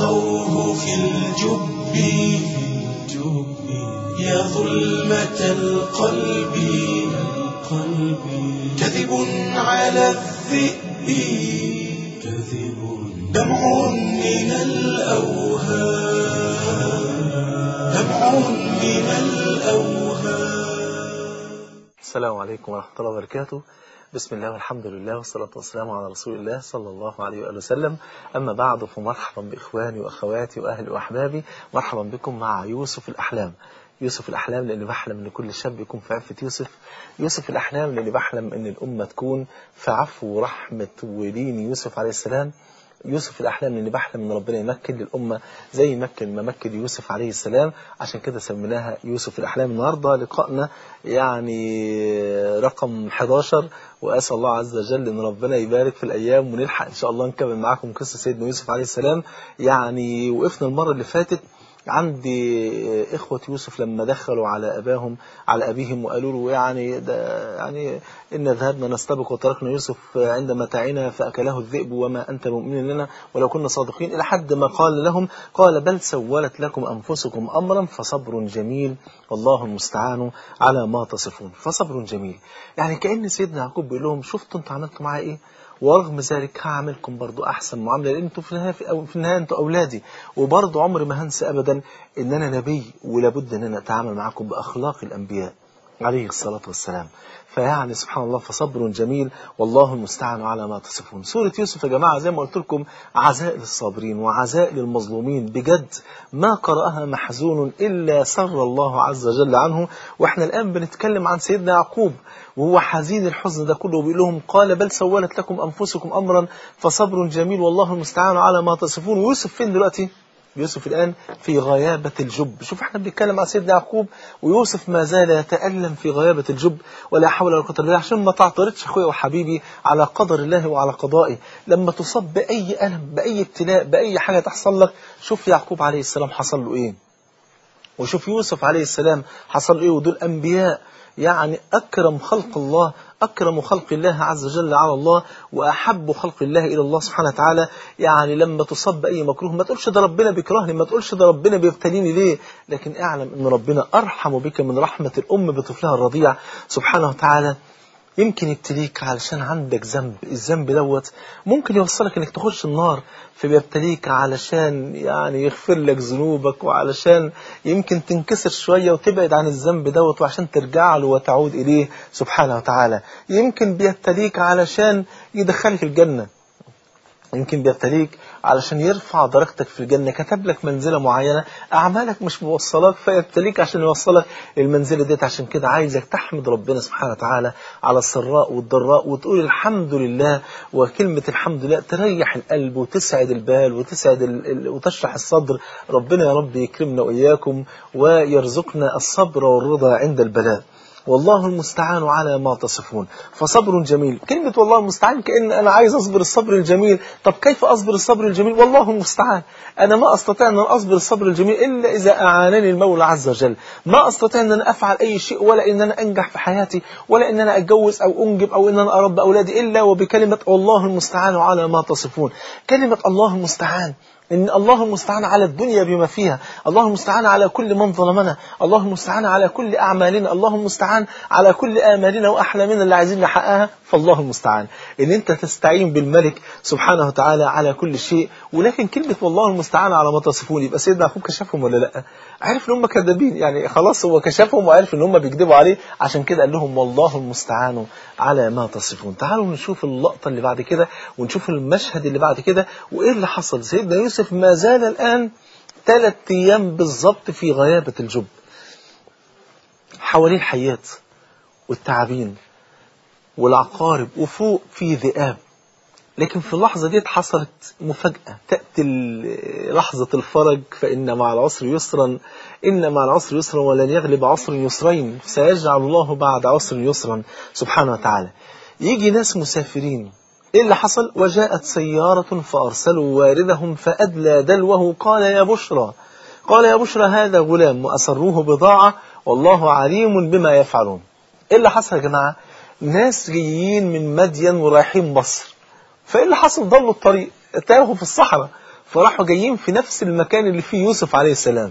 ألقوه في الجب يا ظلمة القلب كذب على الذئب دمع من الأوهام دمع من الأوهام السلام عليكم ورحمة الله وبركاته بسم الله والحمد لله والصلاة والسلام على رسول الله صلى الله عليه وآله وسلم أما بعد فمرحبا بإخواني وأخواتي وأهلي وأحبابي مرحبا بكم مع يوسف الأحلام يوسف الأحلام لأني بحلم أن كل شاب يكون في عفة يوسف يوسف الأحلام لأني بحلم أن الأمة تكون في عفو ورحمة ولين يوسف عليه السلام يوسف الأحلام لأني بحلم أن ربنا يمكن للأمة زي مكن ما مكن يوسف عليه السلام عشان كده سميناها يوسف الأحلام النهاردة لقائنا يعني رقم 11 وأسأل الله عز وجل أن ربنا يبارك في الأيام ونلحق إن شاء الله نكمل معاكم قصة سيدنا يوسف عليه السلام يعني وقفنا المرة اللي فاتت عندي إخوة يوسف لما دخلوا على أباهم على أبيهم وقالوا له يعني ده يعني إن ذهبنا نستبق وتركنا يوسف عند متاعنا فأكله الذئب وما أنت مؤمن لنا ولو كنا صادقين إلى حد ما قال لهم قال بل سولت لكم أنفسكم أمرا فصبر جميل والله المستعان على ما تصفون فصبر جميل يعني كأن سيدنا يعقوب بيقول لهم شفتوا انتوا عملتوا معايا إيه ورغم ذلك هعملكم برضو أحسن معاملة لأن انتوا في النهاية في, أو في النهاية انتوا أولادي وبرضو عمري ما هنسى أبدا إن أنا نبي ولابد إن أنا أتعامل معكم بأخلاق الأنبياء عليه الصلاة والسلام فيعني سبحان الله فصبر جميل والله المستعان على ما تصفون سورة يوسف يا جماعة زي ما قلت لكم عزاء للصابرين وعزاء للمظلومين بجد ما قرأها محزون إلا سر الله عز وجل عنه وإحنا الآن بنتكلم عن سيدنا يعقوب وهو حزين الحزن ده كله بيقول لهم قال بل سولت لكم أنفسكم أمرا فصبر جميل والله المستعان على ما تصفون ويوسف فين دلوقتي يوسف الآن في غيابة الجب شوف احنا بنتكلم عن سيدنا يعقوب ويوسف ما زال يتألم في غيابة الجب ولا حول ولا قوة الا بالله عشان ما تعترضش اخويا وحبيبي على قدر الله وعلى قضائه لما تصاب بأي ألم بأي ابتلاء بأي حاجة تحصل لك شوف يعقوب عليه السلام حصل له ايه وشوف يوسف عليه السلام حصل له ايه ودول أنبياء يعني أكرم خلق الله أكرم خلق الله عز وجل على الله وأحب خلق الله إلى الله سبحانه وتعالى يعني لما تصب بأي مكروه ما تقولش ده ربنا بيكرهني ما تقولش ده ربنا بيبتليني ليه لكن اعلم أن ربنا أرحم بك من رحمة الأم بطفلها الرضيع سبحانه وتعالى يمكن يبتليك علشان عندك ذنب الذنب دوت ممكن يوصلك انك تخش النار فبيبتليك علشان يعني يغفر لك ذنوبك وعلشان يمكن تنكسر شوية وتبعد عن الذنب دوت وعشان ترجع له وتعود إليه سبحانه وتعالى يمكن بيبتليك علشان يدخلك الجنة يمكن بيبتليك علشان يرفع درجتك في الجنة كتب لك منزلة معينة أعمالك مش موصلك فيبتليك عشان يوصلك للمنزلة ديت عشان كده عايزك تحمد ربنا سبحانه وتعالى على السراء والضراء وتقول الحمد لله وكلمة الحمد لله تريح القلب وتسعد البال وتسعد ال... ال... وتشرح الصدر ربنا يا رب يكرمنا وإياكم ويرزقنا الصبر والرضا عند البلاء والله المستعان على ما تصفون فصبر جميل كلمة والله المستعان كأن أنا عايز أصبر الصبر الجميل طب كيف أصبر الصبر الجميل والله المستعان أنا ما أستطيع أن أصبر الصبر الجميل إلا إذا أعانني المولى عز وجل ما أستطيع أن أنا أفعل أي شيء ولا أن أنا أنجح في حياتي ولا أن أنا أتجوز أو أنجب أو أن أنا أربى أولادي إلا وبكلمة والله المستعان على ما تصفون كلمة الله المستعان إن الله المستعان على الدنيا بما فيها الله المستعان على كل من ظلمنا الله المستعان على كل أعمالنا الله المستعان على كل آمالنا وأحلامنا اللي عايزين نحققها فالله المستعان إن أنت تستعين بالملك سبحانه وتعالى على كل شيء ولكن كلمة والله المستعان على ما تصفون يبقى سيدنا يعقوب كشفهم ولا لا عارف ان هم كذابين يعني خلاص هو كشفهم وعارف ان هم بيكذبوا عليه عشان كده قال لهم والله المستعان على ما تصفون تعالوا نشوف اللقطة اللي بعد كده ونشوف المشهد اللي بعد كده وإيه اللي حصل سيدنا يوسف ما زال الآن ثلاث أيام بالظبط في غيابة الجب حواليه الحيات والتعابين والعقارب وفوق في ذئاب لكن في اللحظة دي حصلت مفاجأة تأتي لحظة الفرج فإن مع العسر يسرا إن مع العسر يسرا ولن يغلب عسر يسرين سيجعل الله بعد عسر يسرا سبحانه وتعالى يجي ناس مسافرين إيه اللي حصل وجاءت سيارة فأرسلوا واردهم فأدلى دلوه قال يا بشرى قال يا بشرى هذا غلام وأسروه بضاعة والله عليم بما يفعلون إيه اللي حصل يا جماعة ناس جايين من مدين ورايحين مصر فإيه اللي حصل ضلوا الطريق تاهوا في الصحراء فراحوا جايين في نفس المكان اللي فيه يوسف عليه السلام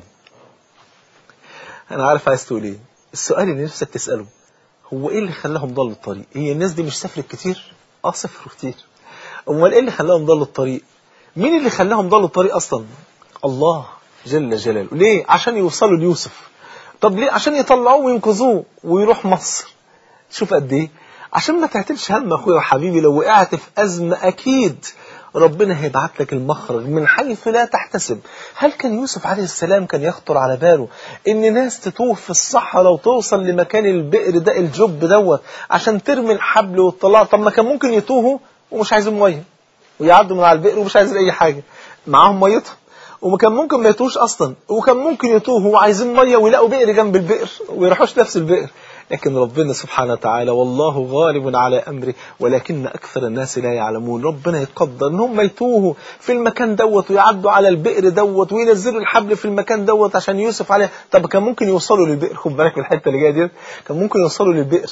انا عارف عايز تقول ايه السؤال اللي نفسك تساله هو ايه اللي خلاهم ضلوا الطريق هي الناس دي مش سافرت كتير اه سافروا كتير امال ايه اللي خلاهم ضلوا الطريق مين اللي خلاهم ضلوا الطريق اصلا الله جل جلاله ليه عشان يوصلوا ليوسف طب ليه عشان يطلعوه وينقذوه ويروح مصر شوف قد ايه عشان ما تعتلش هم اخويا وحبيبي لو وقعت في ازمه اكيد ربنا هيبعت لك المخرج من حيث لا تحتسب هل كان يوسف عليه السلام كان يخطر على باله ان ناس تتوه في الصحراء وتوصل لمكان البئر ده الجب دوت عشان ترمي الحبل والطلاق طب ما كان ممكن يتوهوا ومش عايزين ميه ويعدوا من على البئر ومش عايزين اي حاجه معاهم ميتهم وكان ممكن ما يتوهوش اصلا وكان ممكن يتوهوا وعايزين ميه ويلاقوا بئر جنب البئر ويروحوش نفس البئر لكن ربنا سبحانه وتعالى والله غالب على أمره ولكن أكثر الناس لا يعلمون ربنا يقدر ان هم يتوهوا في المكان دوت ويعدوا على البئر دوت وينزلوا الحبل في المكان دوت عشان يوسف عليه طب كان ممكن يوصلوا للبئر خد بالك من الحته اللي جايه دي كان ممكن يوصلوا للبئر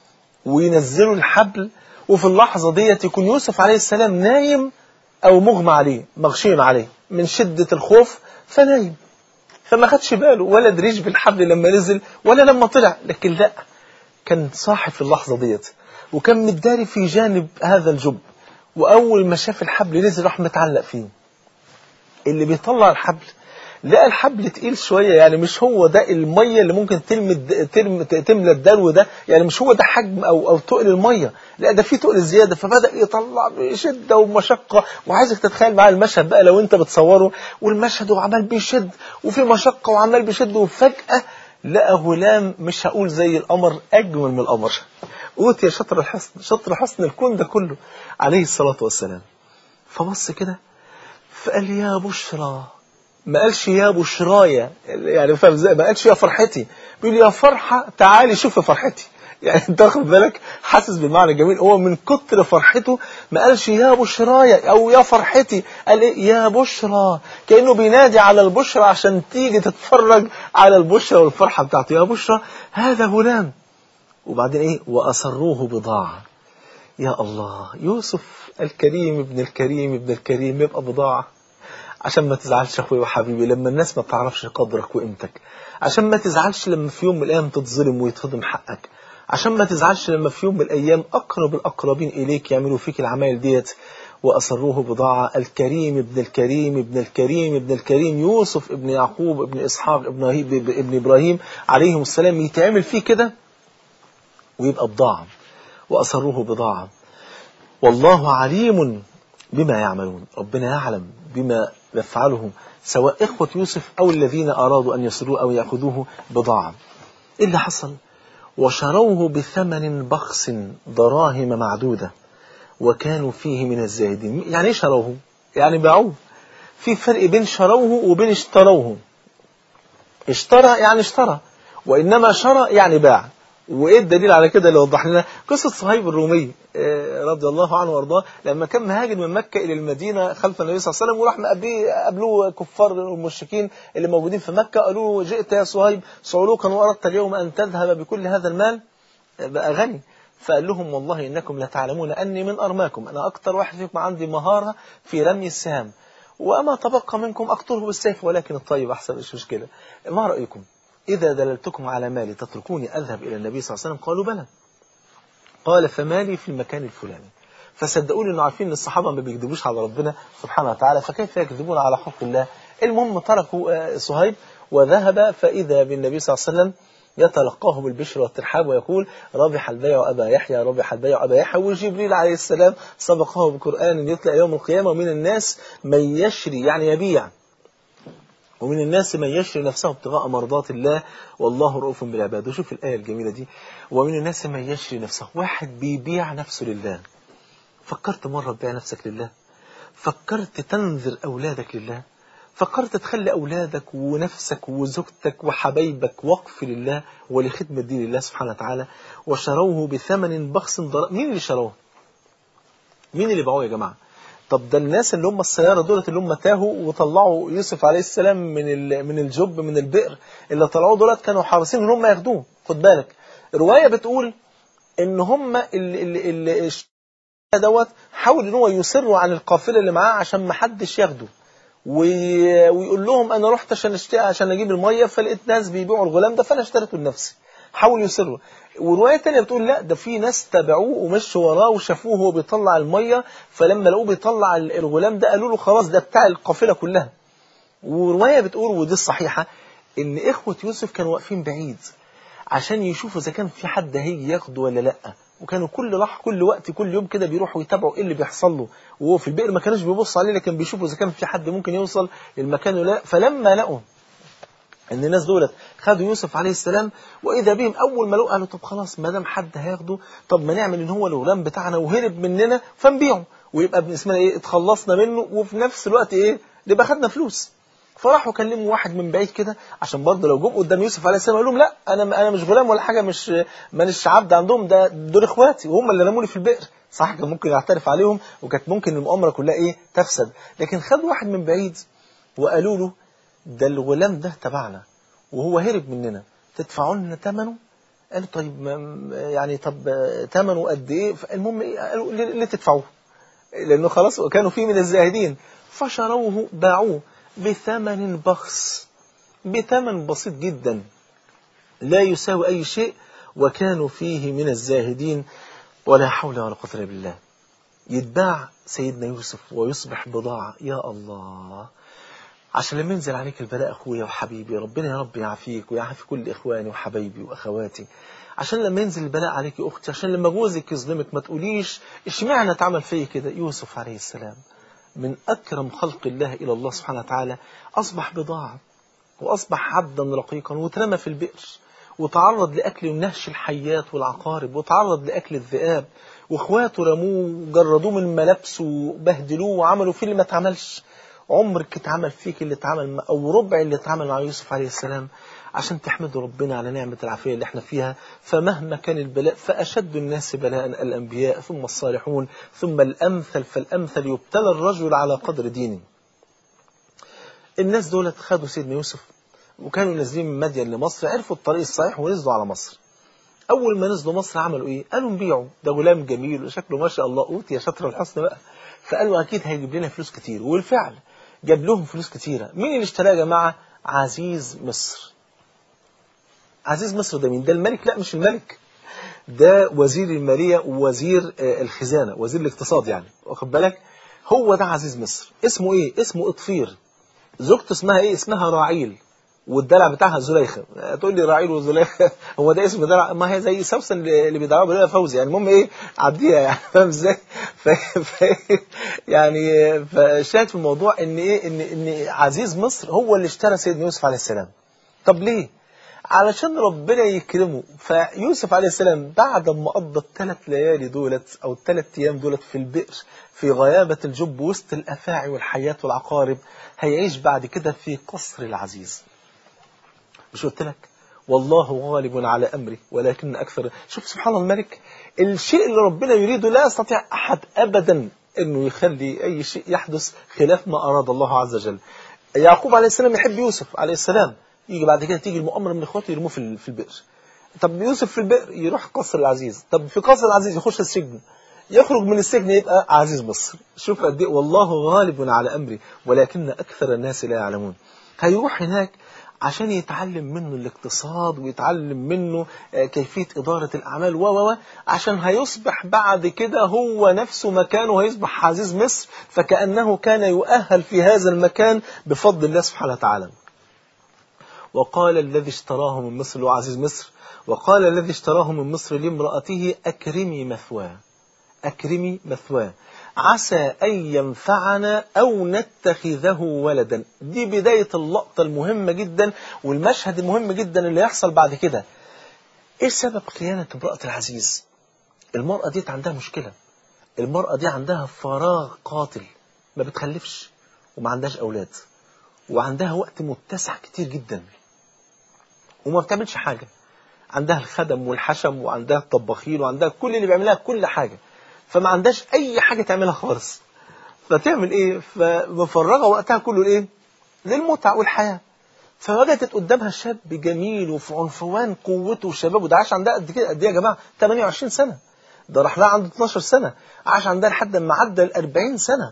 وينزلوا الحبل وفي اللحظه ديت يكون يوسف عليه السلام نايم او مغمى عليه مغشيم عليه من شده الخوف فنايم فما خدش باله ولا دريش بالحبل لما نزل ولا لما طلع لكن لا كان صاحي في اللحظة ديت وكان متداري في جانب هذا الجب وأول ما شاف الحبل نزل راح متعلق فيه اللي بيطلع الحبل لقى الحبل تقيل شوية يعني مش هو ده المية اللي ممكن تلمد تلم تملى الدلو ده يعني مش هو ده حجم أو أو تقل المية لا ده فيه تقل زيادة فبدأ يطلع بشدة ومشقة وعايزك تتخيل معايا المشهد بقى لو أنت بتصوره والمشهد وعمال بيشد وفي مشقة وعمال بيشد وفجأة لقى غلام مش هقول زي القمر أجمل من القمر أوتي شطر الحسن شطر حسن الكون ده كله عليه الصلاة والسلام فبص كده فقال يا بشرى ما قالش يا بشرايا يعني فاهم ازاي ما قالش يا فرحتي بيقول يا فرحة تعالي شوفي فرحتي يعني انت واخد بالك حاسس بالمعنى الجميل هو من كتر فرحته ما قالش يا بشرايا او يا فرحتي قال ايه يا بشرى كانه بينادي على البشرى عشان تيجي تتفرج على البشرى والفرحه بتاعته يا بشرى هذا غلام وبعدين ايه واصروه بضاعه يا الله يوسف الكريم ابن الكريم ابن الكريم يبقى بضاعه عشان ما تزعلش اخويا وحبيبي لما الناس ما تعرفش قدرك وقيمتك عشان ما تزعلش لما في يوم من الايام تتظلم ويتهضم حقك عشان ما تزعلش لما في يوم من الأيام أقرب الأقربين إليك يعملوا فيك العمايل ديت وأسروه بضاعة الكريم ابن الكريم ابن الكريم ابن الكريم يوسف ابن يعقوب ابن إسحاق ابن, ابن إبراهيم عليهم السلام يتعمل فيه كده ويبقى بضاعة وأسروه بضاعة والله عليم بما يعملون ربنا يعلم بما يفعله سواء إخوة يوسف أو الذين أرادوا أن يسروه أو يأخذوه بضاعة إيه اللي حصل؟ وشروه بثمن بخس دراهم معدودة وكانوا فيه من الزاهدين يعني ايه شروه يعني باعوه في فرق بين شروه وبين اشتروه اشترى يعني اشترى وإنما شرى يعني باع وإيه الدليل على كده اللي وضح لنا قصة صهيب الرومي رضي الله عنه وارضاه لما كان مهاجر من مكة إلى المدينة خلف النبي صلى الله عليه وسلم وراح قابلوه كفار المشركين اللي موجودين في مكة قالوا له جئت يا صهيب صعلوكا وأردت اليوم أن تذهب بكل هذا المال بقى غني فقال لهم والله إنكم لتعلمون أني من أرماكم أنا أكثر واحد فيكم عندي مهارة في رمي السهام وأما تبقى منكم أقتله بالسيف ولكن الطيب أحسن مش مشكلة ما رأيكم إذا دللتكم على مالي تتركوني أذهب إلى النبي صلى الله عليه وسلم قالوا بلى قال فمالي في المكان الفلاني فصدقوني انه عارفين ان الصحابه ما بيكذبوش على ربنا سبحانه وتعالى فكيف يكذبون على حق الله المهم تركوا صهيب وذهب فاذا بالنبي صلى الله عليه وسلم يتلقاه بالبشر والترحاب ويقول ربح البيع أبا يحيى ربح البيع أبا يحيى وجبريل عليه السلام سبقه بقرآن يطلع يوم القيامة ومن الناس من يشري يعني يبيع ومن الناس من يشري نفسه ابتغاء مرضات الله والله رؤوف بالعباد وشوف الآية الجميلة دي ومن الناس من يشري نفسه واحد بيبيع نفسه لله فكرت مرة تبيع نفسك لله فكرت تنذر أولادك لله فكرت تخلي أولادك ونفسك وزوجتك وحبايبك وقف لله ولخدمة دين الله سبحانه وتعالى وشروه بثمن بخس ضر... مين اللي شروه مين اللي باعوه يا جماعة طب ده الناس اللي هم السيارة دولت اللي هم تاهوا وطلعوا يوسف عليه السلام من من الجب من البئر اللي طلعوه دولت كانوا حريصين ان هم ياخدوه خد بالك الرواية بتقول ان هم اللي, اللي, اللي دوت حاول ان هو يسروا عن القافلة اللي معاه عشان ما حدش ياخده وي- ويقول لهم انا رحت عشان اشتري عشان اجيب الميه فلقيت ناس بيبيعوا الغلام ده فانا اشتريته لنفسي حاول يسره وروايه تانية بتقول لا ده في ناس تابعوه ومشوا وراه وشافوه وهو بيطلع الميه فلما لقوه بيطلع ال- الغلام ده قالوا له خلاص ده بتاع القافله كلها وروايه بتقول ودي الصحيحه ان اخوه يوسف كانوا واقفين بعيد عشان يشوفوا اذا كان في حد هيجي ياخده ولا لا وكانوا كل راح كل وقت كل يوم كده بيروحوا يتابعوا ايه اللي بيحصل له وهو في البئر ما كانوش بيبصوا عليه لكن بيشوفوا اذا كان في حد ممكن يوصل للمكان ولا لا فلما لقوا ان الناس دولت خدوا يوسف عليه السلام واذا بهم اول ما لقوا قالوا طب خلاص ما دام حد هياخده طب ما نعمل ان هو الغلام بتاعنا وهرب مننا فنبيعه ويبقى ابن اسمنا ايه اتخلصنا منه وفي نفس الوقت ايه نبقى خدنا فلوس فراحوا كلموا واحد من بعيد كده عشان برضه لو جم قدام يوسف عليه السلام قالوا لهم لا انا انا مش غلام ولا حاجه مش مانيش عبد عندهم ده دول اخواتي وهم اللي رموني في البئر صح كان ممكن يعترف عليهم وكانت ممكن المؤامره كلها ايه تفسد لكن خدوا واحد من بعيد وقالوا له ده الغلام ده تبعنا وهو هرب مننا تدفعوا لنا ثمنه قالوا طيب ما- يعني طب آه، ثمنه قد ايه المهم ايه قالوا ليه ليه تدفعوه لانه خلاص كانوا فيه من الزاهدين فشروه باعوه بثمن بخس بثمن بسيط جدا لا يساوي اي شيء وكانوا فيه من الزاهدين ولا حول ولا قوه الا بالله يتباع سيدنا يوسف ويصبح بضاعه يا الله عشان لما ينزل عليك البلاء اخويا وحبيبي ربنا يا رب يعافيك ويعافي كل اخواني وحبايبي واخواتي عشان لما ينزل البلاء عليك يا اختي عشان لما جوزك يظلمك ما تقوليش اشمعنى اتعمل فيا كده يوسف عليه السلام من اكرم خلق الله الى الله سبحانه وتعالى اصبح بضاعه واصبح عبدا رقيقا واترمى في البئر وتعرض لاكل ونهش الحيات والعقارب وتعرض لاكل الذئاب واخواته رموه وجردوه من ملابسه وبهدلوه وعملوا فيه اللي ما اتعملش عمرك اتعمل فيك اللي اتعمل او ربع اللي اتعمل مع يوسف عليه السلام عشان تحمدوا ربنا على نعمة العافية اللي احنا فيها فمهما كان البلاء فأشد الناس بلاء الأنبياء ثم الصالحون ثم الأمثل فالأمثل يبتلى الرجل على قدر دينه الناس دولت خدوا سيدنا يوسف وكانوا نازلين من مدين لمصر عرفوا الطريق الصحيح ونزلوا على مصر أول ما نزلوا مصر عملوا إيه؟ قالوا نبيعه ده غلام جميل وشكله ما شاء الله أوتي يا شطر الحسن بقى فقالوا أكيد هيجيب لنا فلوس كتير والفعل جاب لهم فلوس كتيرة مين اللي اشتراه يا جماعة؟ عزيز مصر عزيز مصر ده مين؟ ده الملك؟ لا مش الملك ده وزير المالية ووزير آه، الخزانة وزير الاقتصاد يعني واخد بالك هو ده عزيز مصر اسمه ايه اسمه اطفير زوجته اسمها ايه اسمها راعيل والدلع بتاعها زليخه تقول لي راعيل وزليخه هو ده اسم دلع ما هي زي سوسن اللي اللي بيدعوها بليلة فوزي يعني المهم ايه عديها يعني فاهم ازاي ف... ف... يعني فالشاهد في الموضوع ان ايه ان ان عزيز مصر هو اللي اشترى سيدنا يوسف عليه السلام طب ليه علشان ربنا يكرمه فيوسف عليه السلام بعد ما قضى الثلاث ليالي دولت او الثلاث ايام دولت في البئر في غيابة الجب وسط الافاعي والحيات والعقارب هيعيش بعد كده في قصر العزيز مش قلت لك والله غالب على امره ولكن اكثر شوف سبحان الملك الشيء اللي ربنا يريده لا يستطيع احد ابدا انه يخلي اي شيء يحدث خلاف ما اراد الله عز وجل يعقوب عليه السلام يحب يوسف عليه السلام يجي بعد كده تيجي المؤامره من اخواته يرموه في ال- في البئر طب يوسف في البئر يروح قصر العزيز طب في قصر العزيز يخش السجن يخرج من السجن يبقى عزيز مصر شوف قد ايه والله غالب على امره ولكن اكثر الناس لا يعلمون هيروح هناك عشان يتعلم منه الاقتصاد ويتعلم منه آه، كيفية إدارة الأعمال و و و عشان هيصبح بعد كده هو نفسه مكانه هيصبح عزيز مصر فكأنه كان يؤهل في هذا المكان بفضل الله سبحانه وتعالى وقال الذي اشتراه من مصر اللي هو عزيز مصر وقال الذي اشتراه من مصر لامرأته أكرمي مثواه أكرمي مثواه عسى أن ينفعنا أو نتخذه ولدا دي بداية اللقطة المهمة جدا والمشهد المهم جدا اللي يحصل بعد كده إيه سبب خيانة امرأة العزيز المرأة دي عندها مشكلة المرأة دي عندها فراغ قاتل ما بتخلفش وما عندهاش أولاد وعندها وقت متسع كتير جدا وما بتعملش حاجة عندها الخدم والحشم وعندها الطباخين وعندها كل اللي بيعملها كل حاجة فما عندهاش أي حاجة تعملها خالص فتعمل إيه فمفرغة وقتها كله لإيه للمتعة والحياة فوجدت قدامها شاب جميل وفي عنفوان قوته وشبابه ده عاش عندها قد كده قد ايه يا جماعه 28 سنه ده راح لها عنده 12 سنه عاش عندها لحد ما عدى ال 40 سنه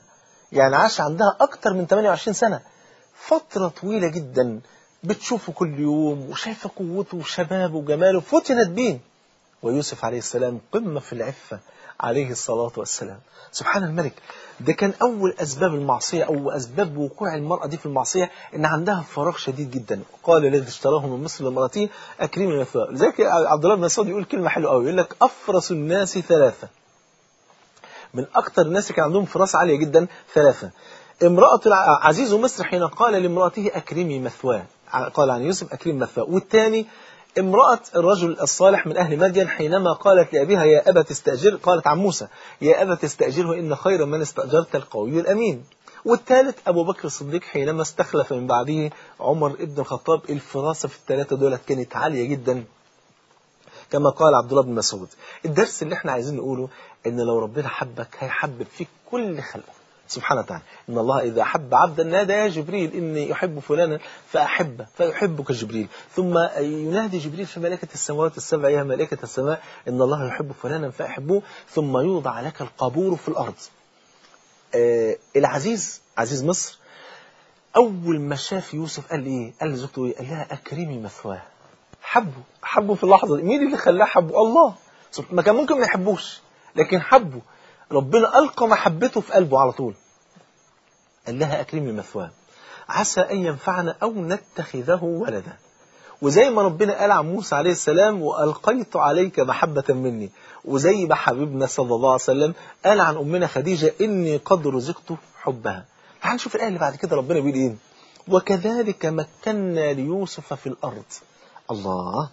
يعني عاش عندها أكتر من 28 سنة فترة طويلة جدا بتشوفه كل يوم وشايفة قوته وشبابه وجماله فتنت بيه ويوسف عليه السلام قمة في العفة عليه الصلاة والسلام سبحان الملك ده كان أول أسباب المعصية أو أسباب وقوع المرأة دي في المعصية إن عندها فراغ شديد جدا قال الذي اشتراه من مصر لامرأته أكرمي مثواه لذلك عبد الله بن مسعود يقول كلمة حلوة قوي يقول لك أفرس الناس ثلاثة من أكثر الناس اللي كان عندهم فراسة عالية جدا ثلاثة امرأة الع- عزيز مصر حين قال لامرأته أكرمي مثواه قال عن يوسف أكرمي مثواه والثاني امرأة الرجل الصالح من أهل مدين حينما قالت لأبيها يا أبا تستأجر قالت عن موسى يا أبا تستأجره إن خير من استأجرت القوي الأمين والثالث أبو بكر الصديق حينما استخلف من بعده عمر ابن الخطاب الفراسة في الثلاثة دولت كانت عالية جدا كما قال عبد الله بن مسعود الدرس اللي احنا عايزين نقوله ان لو ربنا حبك هيحبب فيك كل خلقه سبحانه وتعالى إن الله إذا أحب عبدا نادى يا جبريل إني يحب فلانا فأحبه فيحبك جبريل ثم ينادي جبريل في ملائكة السماوات السبع يا ملائكة السماء إن الله يحب فلانا فأحبوه ثم يوضع لك القبور في الأرض آه العزيز عزيز مصر أول ما شاف يوسف قال إيه قال لزوجته إيه قال لها أكرمي مثواه حبه حبه في اللحظة دي مين اللي خلاه حبه الله ما كان ممكن ما يحبوش لكن حبه ربنا ألقى محبته في قلبه على طول قال لها أكرمي مثواه عسى أن ينفعنا أو نتخذه ولدا وزي ما ربنا قال عن موسى عليه السلام وألقيت عليك محبة مني وزي ما حبيبنا صلى الله عليه وسلم قال عن أمنا خديجة إني قد رزقت حبها تعال نشوف الآية اللي بعد كده ربنا بيقول إيه وكذلك مكنا ليوسف في الأرض الله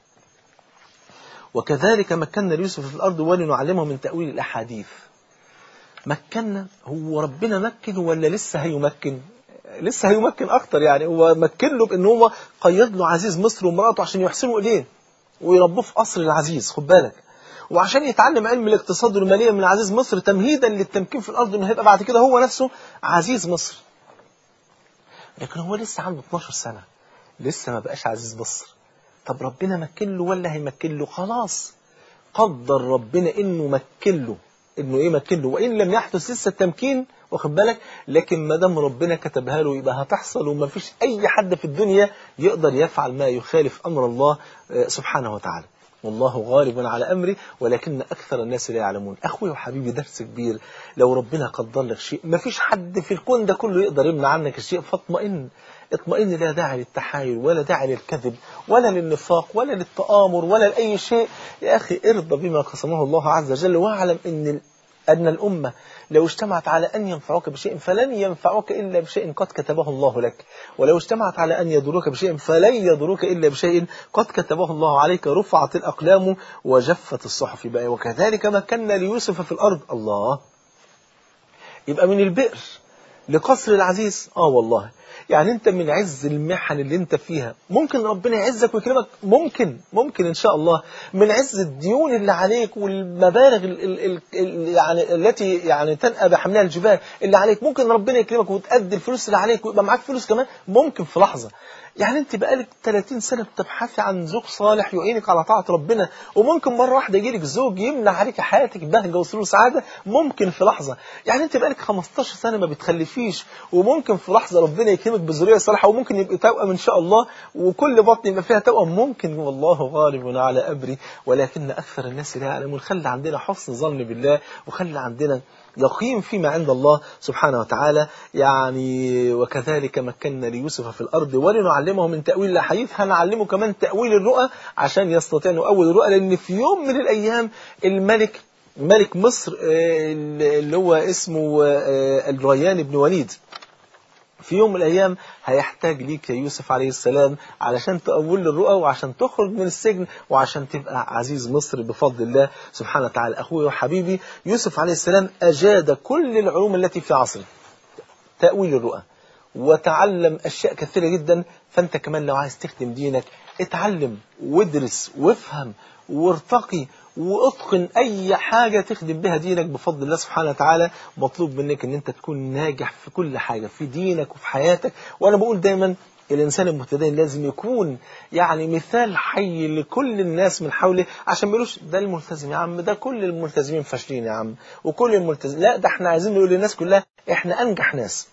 وكذلك مكنا ليوسف في الأرض ولنعلمه من تأويل الأحاديث مكنا هو ربنا مكن ولا لسه هيمكن لسه هيمكن أكتر يعني هو مكن له بأن هو قيد له عزيز مصر ومراته عشان يحسنوا إليه ويربوه في قصر العزيز خد بالك وعشان يتعلم علم الاقتصاد والمالية من عزيز مصر تمهيدا للتمكين في الأرض إنه هيبقى بعد كده هو نفسه عزيز مصر لكن هو لسه عنده 12 سنة لسه ما بقاش عزيز مصر طب ربنا مكن له ولا هيمكن له خلاص قدر ربنا انه مكن له انه ايه مكن له وان لم يحدث لسه التمكين واخد بالك لكن ما دام ربنا كتبها له يبقى هتحصل وما فيش اي حد في الدنيا يقدر يفعل ما يخالف امر الله سبحانه وتعالى والله غالب على أمري ولكن أكثر الناس لا يعلمون أخوي وحبيبي درس كبير لو ربنا قدر لك شيء ما فيش حد في الكون ده كله يقدر يمنع عنك الشيء فاطمئن اطمئن لا داعي للتحايل ولا داعي للكذب ولا للنفاق ولا للتآمر ولا لأي شيء يا أخي ارضى بما قسمه الله عز وجل واعلم أن أن الأمة لو اجتمعت على أن ينفعوك بشيء فلن ينفعوك إلا بشيء قد كتبه الله لك ولو اجتمعت على أن يضروك بشيء فلن يضروك إلا بشيء قد كتبه الله عليك رفعت الأقلام وجفت الصحف بقى وكذلك مكنا ليوسف في الأرض الله يبقى من البئر لقصر العزيز آه والله يعني انت من عز المحن اللي انت فيها ممكن ربنا يعزك ويكرمك ممكن ممكن ان شاء الله من عز الديون اللي عليك والمبالغ ال ال ال ال يعني التي يعني تنأى بحملها الجبال اللي عليك ممكن ربنا يكرمك وتأدي الفلوس اللي عليك ويبقى معاك فلوس كمان ممكن في لحظة يعني انت بقالك 30 سنة بتبحثي عن زوج صالح يعينك على طاعة ربنا وممكن مرة واحدة يجيلك زوج يمنع عليك حياتك بهجة وسرور سعادة ممكن في لحظة يعني انت بقالك 15 سنة ما بتخلفيش وممكن في لحظة ربنا يكرمك بذرية صالحة وممكن يبقى توأم ان شاء الله وكل بطن يبقى فيها توأم ممكن والله غالب على أمري ولكن أكثر الناس لا يعلمون خلي عندنا حسن ظن بالله وخلي عندنا يقيم فيما عند الله سبحانه وتعالى يعني وكذلك مكنا ليوسف في الأرض ولنعلمه من تأويل الأحاديث هنعلمه كمان تأويل الرؤى عشان يستطيع أن يؤول الرؤى لأن في يوم من الأيام الملك ملك مصر اللي هو اسمه الريان بن وليد في يوم من الأيام هيحتاج ليك يا يوسف عليه السلام علشان تأول الرؤى وعشان تخرج من السجن وعشان تبقى عزيز مصر بفضل الله سبحانه وتعالى أخوي وحبيبي يوسف عليه السلام أجاد كل العلوم التي في عصره تأويل الرؤى وتعلم أشياء كثيرة جدا فأنت كمان لو عايز تخدم دينك اتعلم وادرس وافهم وارتقي واتقن اي حاجة تخدم بها دينك بفضل الله سبحانه وتعالى مطلوب منك ان انت تكون ناجح في كل حاجة في دينك وفي حياتك وانا بقول دايما الإنسان المتدين لازم يكون يعني مثال حي لكل الناس من حوله عشان ما يقولوش ده الملتزم يا عم ده كل الملتزمين فاشلين يا عم وكل الملتزم لا ده احنا عايزين نقول للناس كلها احنا أنجح ناس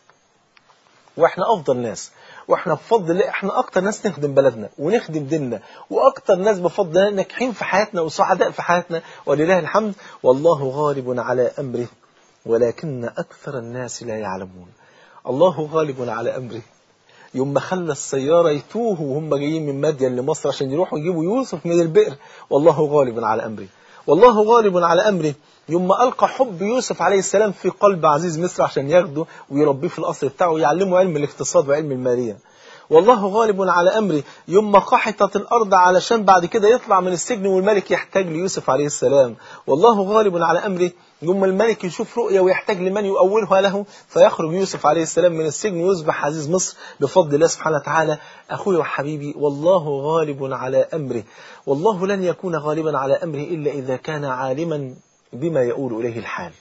واحنا أفضل ناس واحنا بفضل الله احنا أكتر ناس نخدم بلدنا ونخدم ديننا وأكتر ناس بفضل الله ناجحين في حياتنا وسعداء في حياتنا ولله الحمد والله غالب على أمره ولكن أكثر الناس لا يعلمون الله غالب على أمره يوم ما خلى السيارة يتوهوا وهم جايين من مدين لمصر عشان يروحوا يجيبوا يوسف من البئر والله غالب على أمره والله غالب على أمره يوم ما ألقى حب يوسف عليه السلام في قلب عزيز مصر عشان ياخده ويربيه في القصر بتاعه ويعلمه علم الاقتصاد وعلم المالية والله غالب على أمره يوم ما قحطت الأرض علشان بعد كده يطلع من السجن والملك يحتاج ليوسف عليه السلام والله غالب على أمره يوم ما الملك يشوف رؤية ويحتاج لمن يؤولها له فيخرج يوسف عليه السلام من السجن ويصبح عزيز مصر بفضل الله سبحانه وتعالى أخوي وحبيبي والله غالب على أمره والله لن يكون غالبا على أمره إلا إذا كان عالما بما يؤول إليه الحال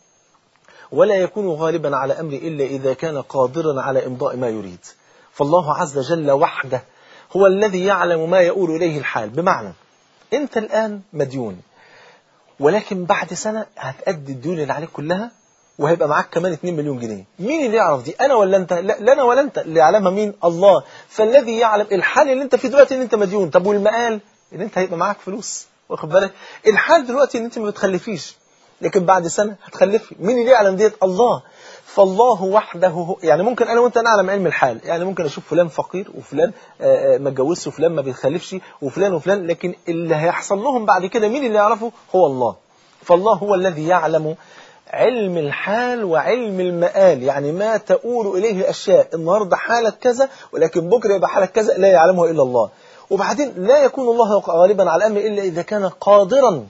ولا يكون غالبا على أمره إلا إذا كان قادرا على إمضاء ما يريد فالله عز وجل وحده هو الذي يعلم ما يؤول إليه الحال بمعنى أنت الآن مديون ولكن بعد سنة هتأدي الديون اللي عليك كلها وهيبقى معاك كمان 2 مليون جنيه مين اللي يعرف دي انا ولا انت لا, لا انا ولا انت اللي يعلمها مين الله فالذي يعلم الحال اللي انت فيه دلوقتي ان انت مديون طب والمقال ان انت هيبقى معاك فلوس واخد بالك الحال دلوقتي ان انت ما بتخلفيش لكن بعد سنة هتخلفي مين اللي يعلم ديت الله فالله وحده هو يعني ممكن انا وانت نعلم علم الحال يعني ممكن اشوف فلان فقير وفلان آه، آه، ما اتجوزش وفلان ما بيخلفش وفلان وفلان لكن اللي هيحصل لهم بعد كده مين اللي يعرفه هو الله فالله هو الذي يعلم علم الحال وعلم المآل يعني ما تؤول إليه الأشياء النهاردة حالك كذا ولكن بكرة يبقى حالك كذا لا يعلمه إلا الله وبعدين لا يكون الله غالبا على الأمر إلا إذا كان قادرا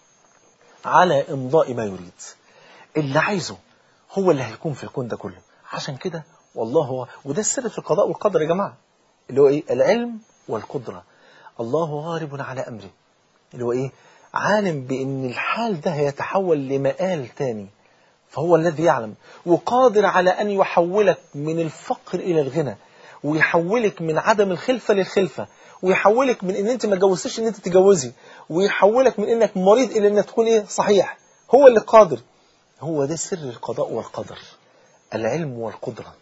على إمضاء ما يريد اللي عايزه هو اللي هيكون في الكون ده كله عشان كده والله هو وده السر في القضاء والقدر يا جماعة اللي هو إيه العلم والقدرة الله غالب على أمره اللي هو إيه عالم بأن الحال ده هيتحول لمآل تاني فهو الذي يعلم وقادر على أن يحولك من الفقر إلى الغنى ويحولك من عدم الخلفة للخلفة ويحولك من ان انت ما تجوزتش ان انت تتجوزي ويحولك من انك مريض الى انك تكون ايه صحيح هو اللي قادر هو ده سر القضاء والقدر العلم والقدرة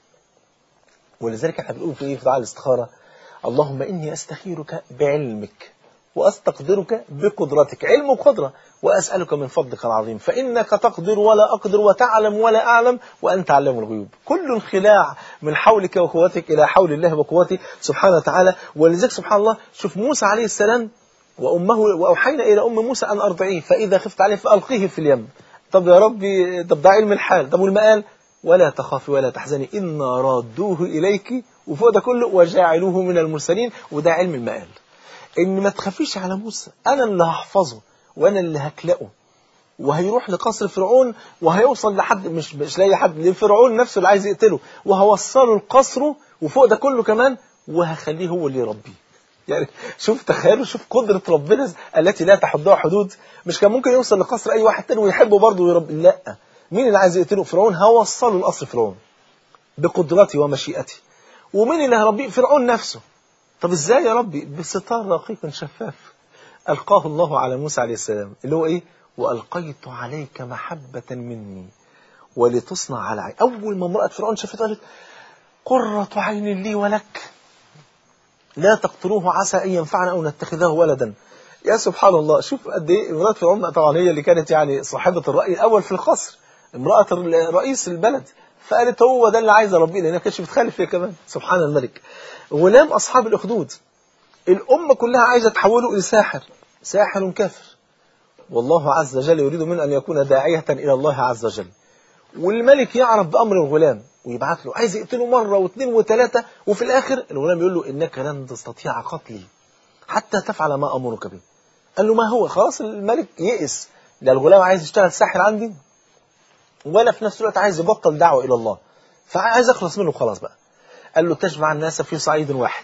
ولذلك احنا بنقول في ايه في دعاء الاستخارة اللهم اني استخيرك بعلمك واستقدرك بقدرتك علم وقدرة واسألك من فضلك العظيم فانك تقدر ولا اقدر وتعلم ولا اعلم وانت علام الغيوب كل الخلاع من حولك وقوتك الى حول الله وقوته سبحانه وتعالى ولذلك سبحان الله شوف موسى عليه السلام وامه واوحينا الى ام موسى ان ارضعيه فاذا خفت عليه فالقيه في اليم طب يا ربي طب ده علم الحال طب والمقال ولا تخافي ولا تحزني إنا رادوه إليك وفوق ده كله وجاعلوه من المرسلين وده علم المقال إن ما تخافيش على موسى أنا اللي هحفظه وأنا اللي هكلقه وهيروح لقصر فرعون وهيوصل لحد مش مش لاقي حد لفرعون نفسه اللي عايز يقتله وهوصله لقصره وفوق ده كله كمان وهخليه هو اللي يربيه يعني شوف تخيلوا شوف قدرة ربنا التي لا تحدها حدود مش كان ممكن يوصل لقصر أي واحد تاني ويحبه برضه ويرب لا مين اللي عايز يقتله فرعون هوصله لقصر فرعون بقدرتي ومشيئتي ومين اللي هربيه فرعون نفسه طب ازاي يا ربي بستار رقيق شفاف ألقاه الله على موسى عليه السلام اللي هو ايه وألقيت عليك محبة مني ولتصنع على عين أول ما امرأة فرعون شافت قالت قرة عين لي ولك لا تقتلوه عسى أن ينفعنا أو نتخذه ولدا يا سبحان الله شوف قد ايه امرأة فرعون طبعا هي اللي كانت يعني صاحبة الرأي الأول في القصر امرأة رئيس البلد فقالت هو ده اللي عايز ربي لأنها كانتش بتخالف هي كمان سبحان الملك غلام أصحاب الأخدود الأمة كلها عايزة تحوله إلى ساحر ساحر كافر والله عز وجل يريد من أن يكون داعية إلى الله عز وجل والملك يعرف بأمر الغلام ويبعت له عايز يقتله مرة واثنين وثلاثة وفي الآخر الغلام يقول له إنك لن تستطيع قتلي حتى تفعل ما أمرك به قال له ما هو خلاص الملك يئس ده الغلام عايز يشتغل ساحر عندي ولا في نفس الوقت عايز يبطل دعوة إلى الله فعايز أخلص منه خلاص بقى قال له تجمع الناس في صعيد واحد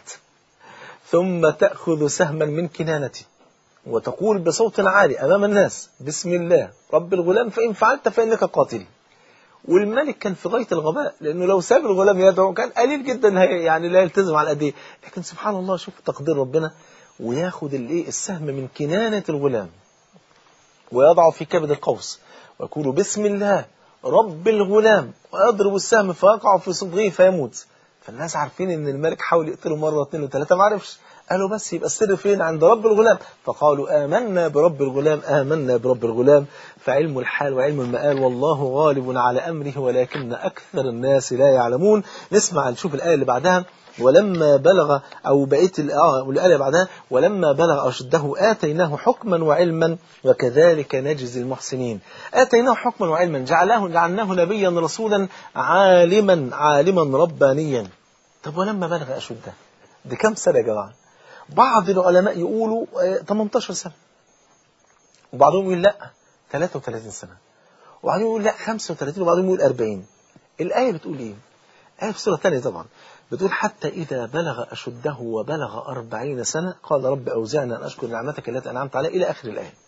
ثم تأخذ سهما من كنانتي وتقول بصوت عالي أمام الناس بسم الله رب الغلام فإن فعلت فإنك قاتلي والملك كان في غاية الغباء لأنه لو ساب الغلام يدعو كان قليل جدا هي- يعني لا يلتزم على الأدية لكن سبحان الله شوف تقدير ربنا وياخد الايه السهم من كنانة الغلام ويضع في كبد القوس ويقول بسم الله رب الغلام ويضرب السهم فيقع في صدغه فيموت فالناس عارفين ان الملك حاول يقتله مره واثنين وثلاثه ما عرفش قالوا بس يبقى السر فين عند رب الغلام فقالوا آمنا برب الغلام آمنا برب الغلام فعلم الحال وعلم المآل والله غالب على أمره ولكن أكثر الناس لا يعلمون نسمع نشوف الآية اللي بعدها ولما بلغ أو بقيت ال- آه والآية اللي بعدها ولما بلغ أشده آتيناه حكما وعلما وكذلك نجزي المحسنين آتيناه حكما وعلما جعلناه جعلناه نبيا رسولا عالما عالما ربانيا طب ولما بلغ أشده دي كم سنة يا جماعة بعض العلماء يقولوا آه، 18 سنة وبعضهم يقول لا 33 سنة وبعضهم يقول لا 35 وبعضهم يقول 40 الآية بتقول إيه؟ آية في سورة ثانية طبعا بتقول حتى إذا بلغ أشده وبلغ أربعين سنة قال رب أوزعني أن أشكر نعمتك التي أنعمت علي إلى آخر الآية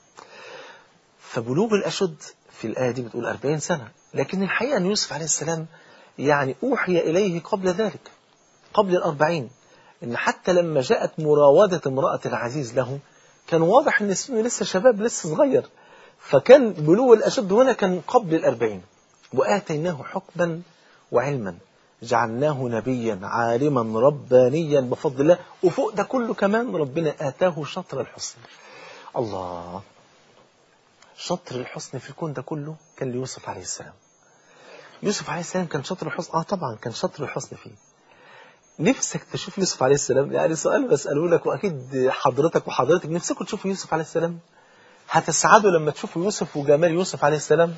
فبلوغ الأشد في الآية دي بتقول أربعين سنة لكن الحقيقة أن يوسف عليه السلام يعني أوحي إليه قبل ذلك قبل الأربعين إن حتى لما جاءت مراودة امرأة العزيز له كان واضح إن سنه لسه شباب لسه صغير فكان بلوغ الأشد هنا كان قبل الأربعين وآتيناه حكما وعلما جعلناه نبيا عالما ربانيا بفضل الله وفوق ده كله كمان ربنا آتاه شطر الحسن الله شطر الحسن في الكون ده كله كان ليوسف عليه السلام يوسف عليه السلام كان شطر الحسن اه طبعا كان شطر الحسن فيه نفسك تشوف يوسف عليه السلام يعني سؤال بسأله لك وأكيد حضرتك وحضرتك نفسكم تشوفوا يوسف عليه السلام هتسعدوا لما تشوفوا يوسف وجمال يوسف عليه السلام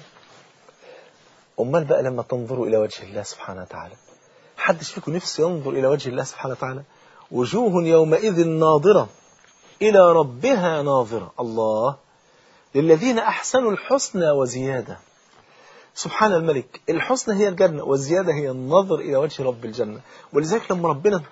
أمال بقى لما تنظروا إلى وجه الله سبحانه وتعالى حدش فيكم نفسه ينظر إلى وجه الله سبحانه وتعالى وجوه يومئذ ناظرة إلى ربها ناظرة الله للذين أحسنوا الحسنى وزيادة سبحان الملك الحسنى هي الجنة والزيادة هي النظر إلى وجه رب الجنة ولذلك لما ربنا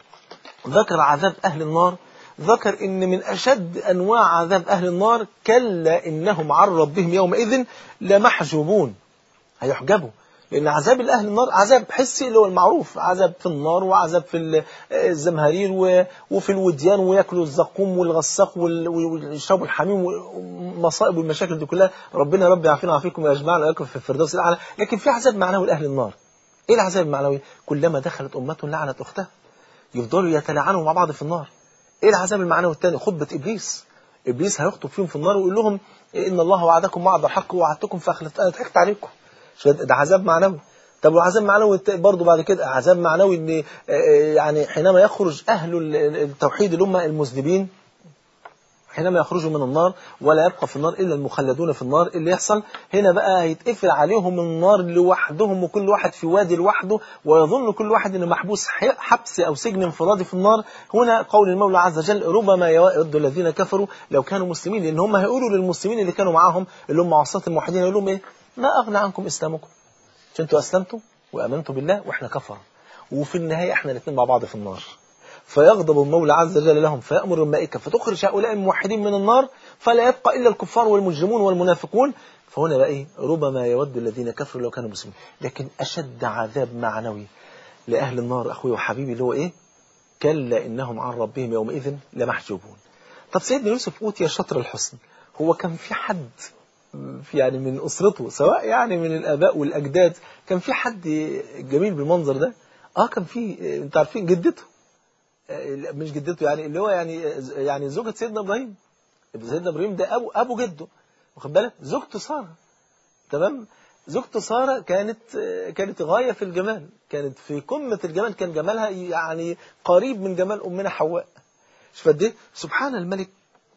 ذكر عذاب أهل النار ذكر إن من أشد أنواع عذاب أهل النار كلا إنهم عن ربهم يومئذ لمحجوبون هيحجبوا لأن عذاب الأهل النار عذاب حسي اللي هو المعروف عذاب في النار وعذاب في ال- الزمهرير و- وفي الوديان وياكلوا الزقوم والغساق وال- ويشربوا الحميم والمصائب والمشاكل دي كلها ربنا رب يعافينا ويعافيكم ويجمعنا وياكم في الفردوس الأعلى لكن في عذاب معنوي لأهل النار إيه العذاب المعنوي؟ كلما دخلت أمة لعنت أختها يفضلوا يتلعنوا مع بعض في النار ايه العذاب المعنوي الثاني خطبة ابليس ابليس هيخطب فيهم في النار ويقول لهم ان الله وعدكم وعد الحق ووعدتكم فاخلفت انا ضحكت عليكم شو ده ده عذاب معنوي طب وعذاب معنوي الت- برضه بعد كده عذاب معنوي ان آه، يعني حينما يخرج اهل ال- التوحيد اللي هم المذنبين حينما يخرجوا من النار ولا يبقى في النار إلا المخلدون في النار اللي يحصل هنا بقى هيتقفل عليهم النار لوحدهم وكل واحد في وادي لوحده ويظن كل واحد انه محبوس ح- حبس أو سجن انفرادي في النار هنا قول المولى عز وجل ربما يود الذين كفروا لو كانوا مسلمين لأن هم هيقولوا للمسلمين اللي كانوا معاهم اللي هم عصاة الموحدين يقولوا لهم إيه ما أغنى عنكم إسلامكم مش انتوا أسلمتوا وأمنتوا بالله وإحنا كفر وفي النهاية إحنا الاثنين مع بعض في النار فيغضب المولى عز وجل لهم فيأمر الملائكة فتخرج هؤلاء الموحدين من النار فلا يبقى إلا الكفار والمجرمون والمنافقون فهنا بقى إيه ربما يود الذين كفروا لو كانوا مسلمين لكن أشد عذاب معنوي لأهل النار أخوي وحبيبي اللي هو إيه كلا إنهم عن ربهم يومئذ لمحجوبون طب سيدنا يوسف أوتي شطر الحسن هو كان في حد في يعني من أسرته سواء يعني من الآباء والأجداد كان في حد جميل بالمنظر ده اه كان في انتوا عارفين جدته آه، مش جدته يعني اللي هو يعني يعني زوجة سيدنا ابراهيم سيدنا ابراهيم ده ابو ابو جده واخد بالك زوجته ساره تمام زوجته ساره كانت آه، كانت غايه في الجمال كانت في قمه الجمال كان جمالها يعني قريب من جمال امنا حواء شوف قد ايه سبحان الملك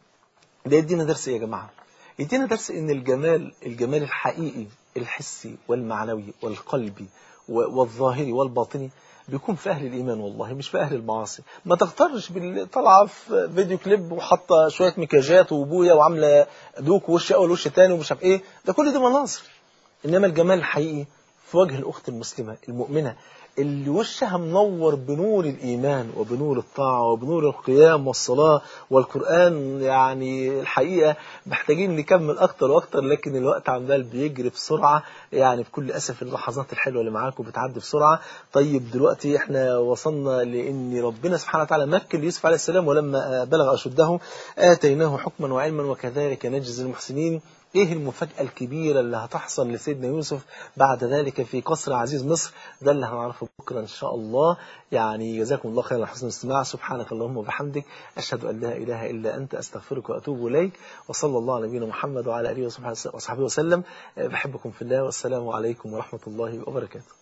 ده يدينا درس ايه يا جماعه يدينا درس ان الجمال الجمال الحقيقي الحسي والمعنوي والقلبي و- والظاهري والباطني بيكون في اهل الايمان والله مش في اهل المعاصي ما تغترش باللي طالعه في فيديو كليب وحاطه شويه مكياجات وبويا وعامله دوك ووش اول وش تاني ومش عارف ايه ده كل دي مناظر انما الجمال الحقيقي في وجه الأخت المسلمة المؤمنة اللي وشها منور بنور الإيمان وبنور الطاعة وبنور القيام والصلاة والقرآن يعني الحقيقة محتاجين نكمل أكتر وأكتر لكن الوقت عمال بيجري بسرعة يعني بكل أسف اللحظات الحلوة اللي معاكم بتعدي بسرعة طيب دلوقتي احنا وصلنا لأن ربنا سبحانه وتعالى مكن ليوسف عليه السلام ولما بلغ أشده آتيناه حكما وعلما وكذلك نجزي المحسنين ايه المفاجأة الكبيرة اللي هتحصل لسيدنا يوسف بعد ذلك في قصر عزيز مصر ده اللي هنعرفه بكرة ان شاء الله يعني جزاكم الله خيرا على حسن الاستماع سبحانك اللهم وبحمدك اشهد ان لا اله الا انت استغفرك واتوب اليك وصلى الله على نبينا محمد وعلى اله وصحبه وسلم بحبكم في الله والسلام عليكم ورحمة الله وبركاته